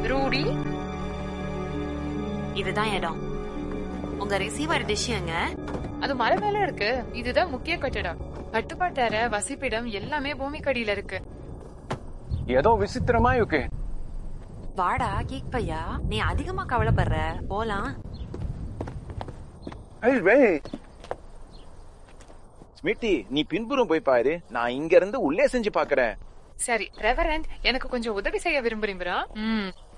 ரூடி இதுதான் இடம் உங்க ரிசீவர் டிஷ் எங்க அது மலை மேல இருக்கு இதுதான் முக்கிய கட்டடம் கட்டுப்பாட்டற வசிப்பிடம் எல்லாமே பூமிக்கடியில இருக்கு ஏதோ விசித்திரமா இருக்கு வாடா கேக் பையா நீ அதிகமா கவலைப்படுற போலாம் ஏய், வே. ஸ்மிட்டி நீ பின்புறம் போய் பாரு நான் இங்க இருந்து உள்ளே செஞ்சு பாக்குறேன் சரி ரெவரண்ட் எனக்கு கொஞ்சம் உதவி செய்ய விரும்புறீங்களா ம்